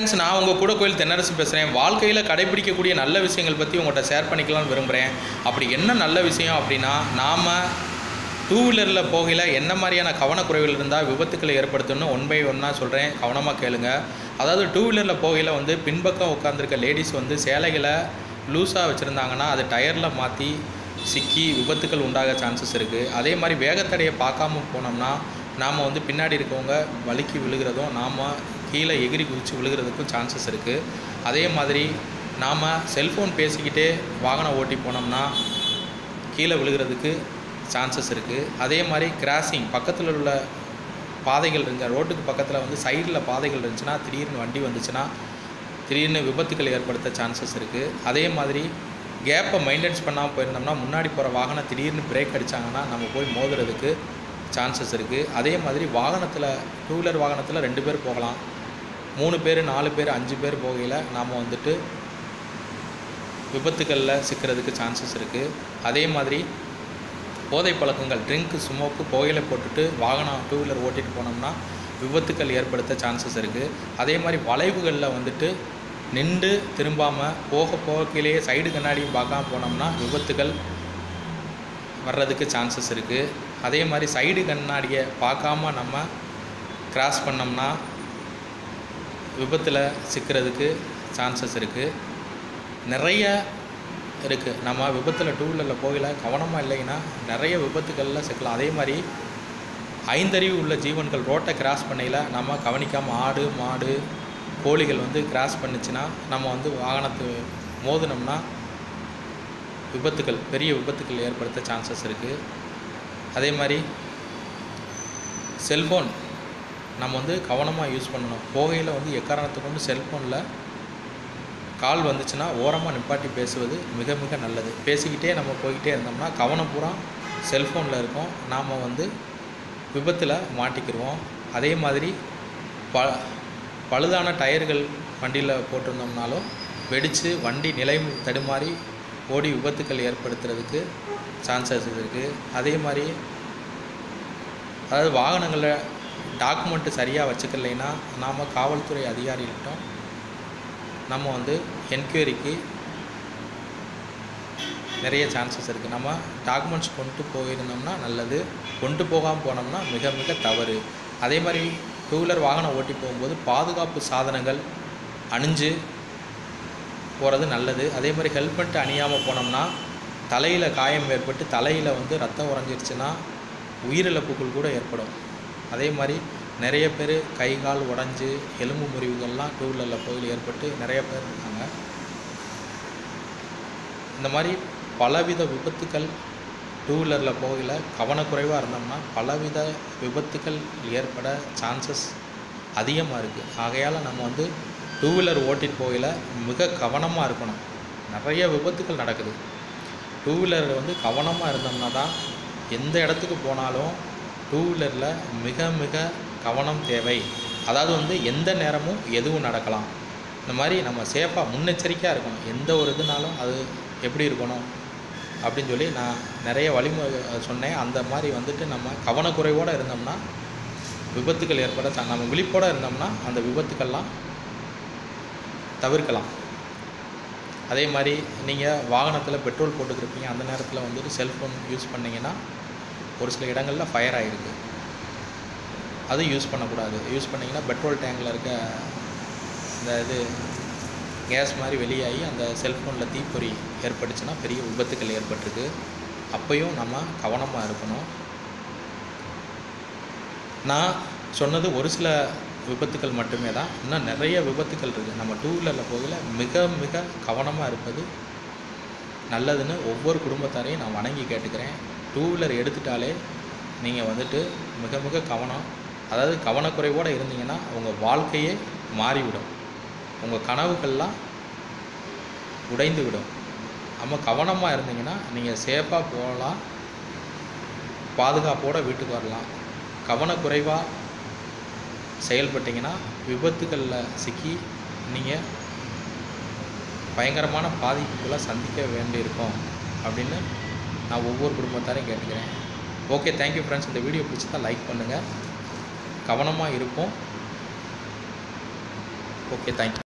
friends நான் உங்கள் கூட கோயில் தென்னரசு பேசுகிறேன் வாழ்க்கையில் கடைபிடிக்கக்கூடிய நல்ல விஷயங்கள் பற்றி உங்கள்கிட்ட ஷேர் பண்ணிக்கலாம்னு விரும்புகிறேன் அப்படி என்ன நல்ல விஷயம் அப்படின்னா நாம் டூ வீலரில் போகையில் என்ன மாதிரியான கவனக்குறைவுகள் இருந்தால் விபத்துக்களை ஏற்படுத்தும்னு ஒன் பை ஒன்னாக சொல்கிறேன் கவனமாக கேளுங்க அதாவது டூ வீலரில் போகையில் வந்து பின்பக்கம் உட்காந்துருக்க லேடிஸ் வந்து சேலைகளை லூஸாக வச்சுருந்தாங்கன்னா அது டயரில் மாற்றி சிக்கி விபத்துக்கள் உண்டாக சான்சஸ் இருக்குது அதே மாதிரி வேகத்தடையை பார்க்காம போனோம்னா நாம் வந்து பின்னாடி இருக்கவங்க வலிக்கி விழுகிறதும் நாம் கீழே எகிரி குதித்து விழுகிறதுக்கும் சான்சஸ் இருக்குது அதே மாதிரி நாம் செல்ஃபோன் பேசிக்கிட்டே வாகனம் ஓட்டி போனோம்னா கீழே விழுகிறதுக்கு சான்சஸ் இருக்குது அதே மாதிரி கிராசிங் பக்கத்தில் உள்ள பாதைகள் இருந்த ரோட்டுக்கு பக்கத்தில் வந்து சைடில் பாதைகள் இருந்துச்சுன்னா திடீர்னு வண்டி வந்துச்சுன்னா திடீர்னு விபத்துக்கள் ஏற்படுத்த சான்சஸ் இருக்குது அதே மாதிரி கேப்பை மெயின்டைன்ஸ் பண்ணாமல் போயிருந்தோம்னா முன்னாடி போகிற வாகனம் திடீர்னு பிரேக் அடித்தாங்கன்னா நம்ம போய் மோதுறதுக்கு சான்சஸ் இருக்குது அதே மாதிரி வாகனத்தில் டூ வீலர் வாகனத்தில் ரெண்டு பேர் போகலாம் மூணு பேர் நாலு பேர் அஞ்சு பேர் போகையில் நாம் வந்துட்டு விபத்துகளில் சிக்கிறதுக்கு சான்சஸ் இருக்குது அதே மாதிரி போதை பழக்கங்கள் ட்ரிங்க்கு ஸ்மோக்கு புகையில போட்டுட்டு வாகனம் டூ வீலர் ஓட்டிட்டு போனோம்னா விபத்துக்கள் ஏற்படுத்த சான்சஸ் இருக்குது அதே மாதிரி வளைவுகளில் வந்துட்டு நின்று திரும்பாமல் போக போகையிலேயே சைடு கண்ணாடியும் பார்க்காம போனோம்னா விபத்துகள் வர்றதுக்கு சான்சஸ் இருக்குது அதே மாதிரி சைடு கண்ணாடியை பார்க்காம நம்ம கிராஸ் பண்ணோம்னா விபத்தில் சிக்கிறதுக்கு சான்சஸ் இருக்குது நிறைய இருக்குது நம்ம விபத்தில் டூ வீலரில் போகல கவனமாக இல்லைன்னா நிறைய விபத்துகளில் சிக்கலாம் அதே மாதிரி ஐந்தறிவு உள்ள ஜீவன்கள் ரோட்டை கிராஸ் பண்ணையில் நம்ம கவனிக்காமல் ஆடு மாடு கோழிகள் வந்து கிராஸ் பண்ணுச்சுன்னா நம்ம வந்து வாகனத்து மோதினோம்னா விபத்துகள் பெரிய விபத்துக்கள் ஏற்படுத்த சான்சஸ் இருக்குது அதே மாதிரி செல்ஃபோன் நம்ம வந்து கவனமாக யூஸ் பண்ணணும் போகையில் வந்து எக்காரணத்தை கொண்டு செல்ஃபோனில் கால் வந்துச்சுன்னா ஓரமாக நிப்பாட்டி பேசுவது மிக மிக நல்லது பேசிக்கிட்டே நம்ம போய்கிட்டே இருந்தோம்னா கவனம் பூரா செல்ஃபோனில் இருக்கும் நாம் வந்து விபத்தில் மாட்டிக்கிடுவோம் அதே மாதிரி ப பழுதான டயர்கள் வண்டியில் போட்டிருந்தோம்னாலும் வெடித்து வண்டி நிலை தடுமாறி ஓடி விபத்துக்கள் ஏற்படுத்துறதுக்கு சான்சஸ் இருக்குது அதே மாதிரி அதாவது வாகனங்களில் டாக்குமெண்ட்டு சரியாக வச்சுக்கலைன்னா நாம் காவல்துறை அதிகாரிகிட்டும் நம்ம வந்து என்கொயரிக்கு நிறைய சான்சஸ் இருக்குது நம்ம டாக்குமெண்ட்ஸ் கொண்டு போயிருந்தோம்னா நல்லது கொண்டு போகாமல் போனோம்னா மிக மிக தவறு அதே மாதிரி டூ வீலர் வாகனம் ஓட்டி போகும்போது பாதுகாப்பு சாதனங்கள் அணிஞ்சு போகிறது நல்லது அதே மாதிரி ஹெல்மெட் அணியாமல் போனோம்னா தலையில் காயம் ஏற்பட்டு தலையில் வந்து ரத்தம் உறைஞ்சிருச்சுன்னா உயிரிழப்புகள் கூட ஏற்படும் அதே மாதிரி நிறைய பேர் கை கால் உடஞ்சி எலும்பு முறிவுகள்லாம் டூ வீலரில் போய் ஏற்பட்டு நிறைய பேர் இருக்காங்க இந்த மாதிரி பலவித விபத்துக்கள் டூ வீலரில் போகல கவனக்குறைவாக இருந்தோம்னா பலவித விபத்துக்கள் ஏற்பட சான்சஸ் அதிகமாக இருக்குது ஆகையால் நம்ம வந்து டூ வீலர் ஓட்டிட்டு போகல மிக கவனமாக இருக்கணும் நிறைய விபத்துக்கள் நடக்குது டூ வீலர் வந்து கவனமாக இருந்தோம்னா தான் எந்த இடத்துக்கு போனாலும் டூ வீலரில் மிக மிக கவனம் தேவை அதாவது வந்து எந்த நேரமும் எதுவும் நடக்கலாம் இந்த மாதிரி நம்ம சேஃபாக முன்னெச்சரிக்கையாக இருக்கணும் எந்த ஒரு இதுனாலும் அது எப்படி இருக்கணும் அப்படின்னு சொல்லி நான் நிறைய வழிமுறை சொன்னேன் அந்த மாதிரி வந்துட்டு நம்ம கவனக்குறைவோடு இருந்தோம்னா விபத்துக்கள் ஏற்பட சா- நம்ம விழிப்போடு இருந்தோம்னா அந்த விபத்துக்கள்லாம் தவிர்க்கலாம் அதே மாதிரி நீங்கள் வாகனத்தில் பெட்ரோல் போட்டுக்கிருப்பீங்க அந்த நேரத்தில் வந்துட்டு செல்ஃபோன் யூஸ் பண்ணீங்கன்னா ஒரு சில இடங்களில் ஃபயர் ஆகிருக்கு அது யூஸ் பண்ணக்கூடாது யூஸ் பண்ணிங்கன்னா பெட்ரோல் டேங்கில் இருக்க இந்த இது கேஸ் மாதிரி வெளியாகி அந்த செல்ஃபோனில் தீப்பொறி ஏற்பட்டுச்சுன்னா பெரிய விபத்துக்கள் ஏற்பட்டிருக்கு அப்பையும் நம்ம கவனமாக இருக்கணும் நான் சொன்னது ஒரு சில விபத்துக்கள் மட்டுமே தான் இன்னும் நிறைய விபத்துக்கள் இருக்குது நம்ம டூ வீலரில் போகல மிக மிக கவனமாக இருப்பது நல்லதுன்னு ஒவ்வொரு குடும்பத்தாரையும் நான் வணங்கி கேட்டுக்கிறேன் டூ வீலர் எடுத்துட்டாலே நீங்கள் வந்துட்டு மிக மிக கவனம் அதாவது கவனக்குறைவோடு இருந்தீங்கன்னா உங்கள் வாழ்க்கையே மாறிவிடும் உங்கள் கனவுகள்லாம் உடைந்து விடும் நம்ம கவனமாக இருந்தீங்கன்னா நீங்கள் சேஃபாக போகலாம் பாதுகாப்போடு வீட்டுக்கு வரலாம் கவனக்குறைவாக செயல்பட்டீங்கன்னா விபத்துகளில் சிக்கி நீங்கள் பயங்கரமான பாதிப்புகளை சந்திக்க வேண்டியிருக்கும் அப்படின்னு நான் ஒவ்வொரு குடும்பத்தாரையும் கேட்டுக்கிறேன் ஓகே தேங்க்யூ ஃப்ரெண்ட்ஸ் இந்த வீடியோ பிடிச்சதா லைக் பண்ணுங்கள் கவனமாக இருப்போம் ஓகே தேங்க்யூ